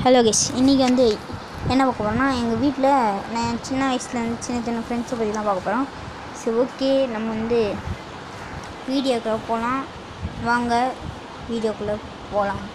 hello case இன்றைக்கி வந்து என்ன பார்க்க போகிறோம்னா எங்கள் வீட்டில் நான் சின்ன வயசுலேருந்து சின்ன சின்ன ஃப்ரெண்ட்ஸை பற்றி தான் பார்க்க போகிறோம் சரி ஓகே நம்ம வந்து வீடியோக்குள்ளே போகலாம் வாங்க வீடியோக்குள்ளே போகலாம்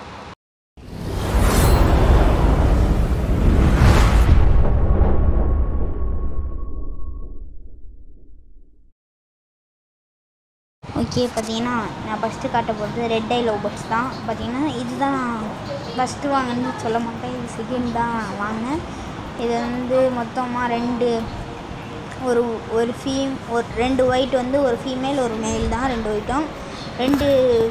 ஓகே பார்த்தீங்கன்னா நான் ஃபஸ்ட்டு காட்ட போகிறது ரெட் ஐ லவ் பர்ட்ஸ் தான் பார்த்தீங்கன்னா இதுதான் ஃபஸ்ட்டு வாங்கினது சொல்ல மாட்டேன் இது செகண்ட் தான் வாங்கினேன் இது வந்து மொத்தமாக ரெண்டு ஒரு ஒரு ஃபீம் ஒரு ரெண்டு ஒயிட் வந்து ஒரு ஃபீமேல் ஒரு மேல் தான் ரெண்டு ஒயிட்டும் ரெண்டு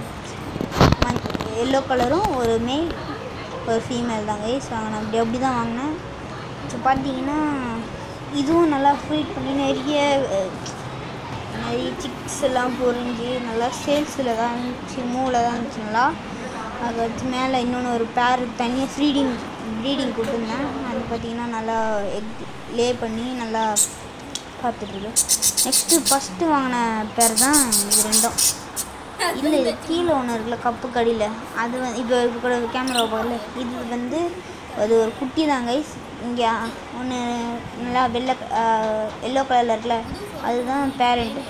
எல்லோ கலரும் ஒரு மேல் ஒரு ஃபீமேல் தான் கைஸ் வாங்கினேன் அப்படி அப்படி தான் வாங்கினேன் இப்போ பார்த்தீங்கன்னா இதுவும் நல்லா ஃபீட் பண்ணி நிறைய அஹ், நிறைய சிக்ஸ் எல்லாம் பொரிஞ்சு நல்லா சேல்ஸில் தான் இருந்துச்சு மூவில் தான் இருந்துச்சு நல்லா அது வச்சு மேலே இன்னொன்று ஒரு பேர் தனியாக ப்ரீடிங் ப்ரீடிங் கொடுத்துருந்தேன் அது பார்த்திங்கன்னா நல்லா எக் லே பண்ணி நல்லா பார்த்துட்ருக்கு நெக்ஸ்ட்டு ஃபஸ்ட்டு வாங்கின பேர் தான் இது ரெண்டும் இல்லை இது கீழே ஒன்று இருக்குல்ல கப்பு கடியில் அது வந்து இப்போ இப்போ கூட கேமரா போகல இது வந்து அது ஒரு குட்டி தான் கைஸ் இங்கே ஒன்று நல்லா வெள்ளை எல்லோ கலரில் இருக்குல்ல அதுதான் பேரண்ட்டு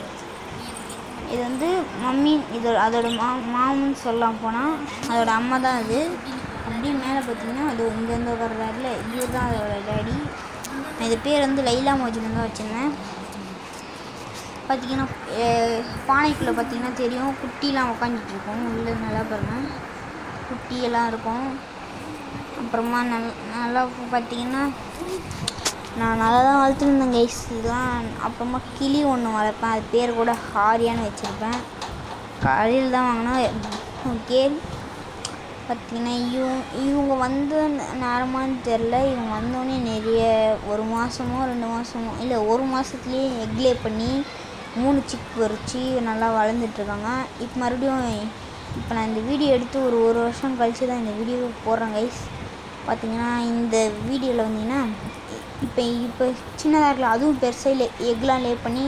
இது வந்து மம்மி இது அதோட மா மாமுன்னு சொல்லலாம் போனால் அதோட அம்மா தான் அது அப்படியே மேலே பார்த்தீங்கன்னா அது இங்கேருந்து வர்றாருல இவர் தான் அதோட டேடி நான் இது பேர் வந்து லைலா மோஜின்னு தான் வச்சுருந்தேன் பார்த்தீங்கன்னா அஹ், பானைக்குள்ளே பார்த்தீங்கன்னா தெரியும் குட்டிலாம் உக்காந்துட்டு இருக்கும் உள்ளே நல்லா பாருங்க குட்டியெல்லாம் இருக்கும் அப்புறமா நல் நல்லா பார்த்தீங்கன்னா நான் நல்லா தான் வளர்த்துருந்தேன் கைஸ் இதெல்லாம் அப்புறமா கிளி ஒன்று வளர்ப்பேன் அது பேர் கூட ஹாரியான்னு வச்சுருப்பேன் கடையில் தான் வாங்கினா ஓகே பார்த்தீங்கன்னா இவங்க இவங்க வந்து நேரமான்னு தெரில இவங்க வந்தோடனே நிறைய ஒரு மாதமோ ரெண்டு மாதமோ இல்லை ஒரு மாதத்துலேயே எக்லே பண்ணி மூணு சிக் பொறிச்சு நல்லா வளர்ந்துட்டுருக்காங்க இப்போ மறுபடியும் இப்போ நான் இந்த வீடியோ எடுத்து ஒரு ஒரு வருஷம் கழிச்சு தான் இந்த வீடியோ போடுறேன் கைஸ் பார்த்தீங்கன்னா இந்த வீடியோவில் வந்தீங்கன்னா இப்போ இப்போ சின்னதாக இருக்கல அதுவும் பெருசாக இல்லை எக்லாம் லே பண்ணி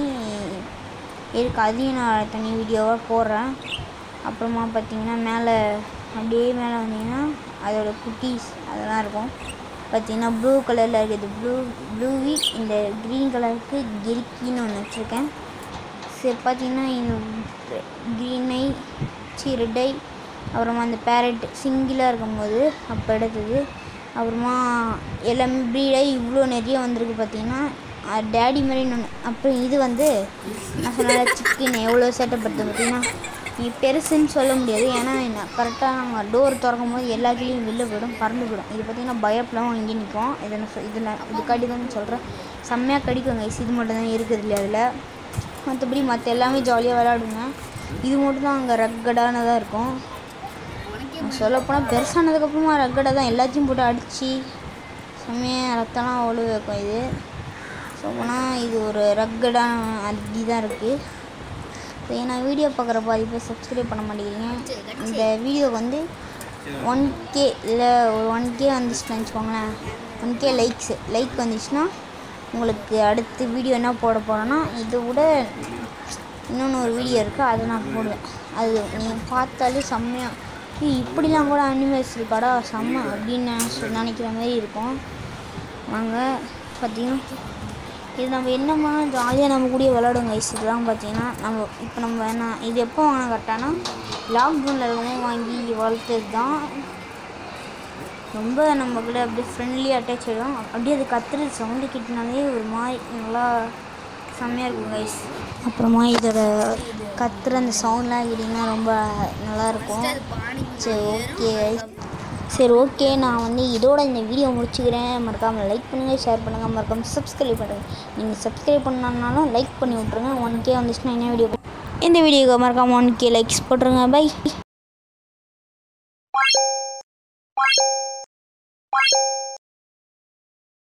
இருக்கு அதையும் நான் தனி வீடியோவாக போடுறேன் அப்புறமா பார்த்தீங்கன்னா மேலே அப்படியே மேலே வந்தீங்கன்னா அதோட குட்டீஸ் அதெல்லாம் இருக்கும் பார்த்தீங்கன்னா ப்ளூ கலரில் இருக்குது ப்ளூ ப்ளூவி இந்த க்ரீன் கலருக்கு கெரிக்கின்னு ஒன்று வச்சுருக்கேன் சரி பார்த்தீங்கன்னா இந்த green eye see red eye அப்புறமா அந்த பேரட் சிங்கிளாக இருக்கும்போது அப்போ எடுத்தது அப்புறமா எல்லாமே ப்ரீடாக இவ்வளோ நிறைய வந்திருக்கு பார்த்தீங்கன்னா டேடி மாதிரி ஒன்று அப்புறம் இது வந்து நான் சொன்ன சிக்கன் எவ்வளோ செட்டப் எடுத்து பார்த்தீங்கன்னா நீ பெருசுன்னு சொல்ல முடியாது ஏன்னா என்ன கரெக்டாக நாங்கள் டோர் திறக்கும் போது எல்லா கிளியும் வெளில போயிடும் பறந்து போயிடும் இது பார்த்தீங்கன்னா பயப்படாமல் இங்கே நிற்கும் இதை நான் சொ- இதில் இது கடிக்கும்னு சொல்கிறேன் செம்மையாக கடிக்கும் கைஸ் இது மட்டும் தான் இருக்குது இல்லையா அதில் மற்றபடி மற்ற எல்லாமே ஜாலியாக விளையாடுங்க இது மட்டும் தான் அங்கே ரக்கடானதாக இருக்கும் சொல்லப்போனால் பெருசானதுக்கப்புறமா ரக்கடாக தான் எல்லாத்தையும் போட்டு அடித்து செம்மையாக ரத்தம்லாம் ஒழு வைக்கும் இது சொல்லப்போனால் இது ஒரு ரக்கடான அப்படி தான் இருக்குது ஸோ நான் வீடியோ பார்க்குற பாதி பேர் சப்ஸ்கிரைப் பண்ண மாட்டேங்கிறீங்க இந்த வீடியோ வந்து ஒன் கே இல்லை ஒரு ஒன் கே வந்துச்சுன்னு வச்சுக்கோங்களேன் ஒன் கே லைக்ஸு லைக் வந்துச்சுன்னா உங்களுக்கு அடுத்து வீடியோ என்ன போட போகிறேன்னா இதை விட இன்னொன்று ஒரு வீடியோ இருக்குது அதை நான் போடுவேன் அது நீங்கள் பார்த்தாலே செம்மையாக ஏய், இப்படிலாம் கூட அனிமல்ஸ் இருக்காடா செம்ம அப்படின்னு நான் சொ- நினைக்கிற மாதிரி இருக்கும் வாங்க பார்த்தீங்கன்னா இது நம்ம என்னமா ஜாலியாக நம்ம கூட விளாடுவோம் கைஸ் இதெல்லாம் பார்த்தீங்கன்னா நம்ம இப்போ நம்ம என்ன இது எப்போ வாங்கின கரெக்டானா லாக்டவுனில் இருக்கும்போது வாங்கி வளர்த்தது தான் ரொம்ப நம்ம கூட அப்படியே ஃப்ரெண்ட்லி அட்டாச் ஆகிடும் அப்படியே அது கத்துறது சவுண்டு கிட்டினாலே ஒரு மாதிரி நல்லா செம்மையாக இருக்கும் கைஸ் அப்புறமா இதோட கத்துற அந்த சவுண்ட்லாம் கேட்டிங்கன்னா ரொம்ப நல்லாயிருக்கும் சரி ஓகே சரி ஓகே நான் வந்து இதோட இந்த வீடியோ முடிச்சுக்கிறேன் மறக்காமல் லைக் பண்ணுங்கள் ஷேர் பண்ணுங்கள் மறக்காமல் சப்ஸ்கிரைப் பண்ணுங்கள் நீங்கள் சப்ஸ்கிரைப் பண்ணனாலும் லைக் பண்ணி விட்ருங்க ஒன் கே வந்துச்சுன்னா என்ன வீடியோ இந்த வீடியோக்கு மறக்காமல் ஒன் கே லைக்ஸ் போட்டுருங்க பை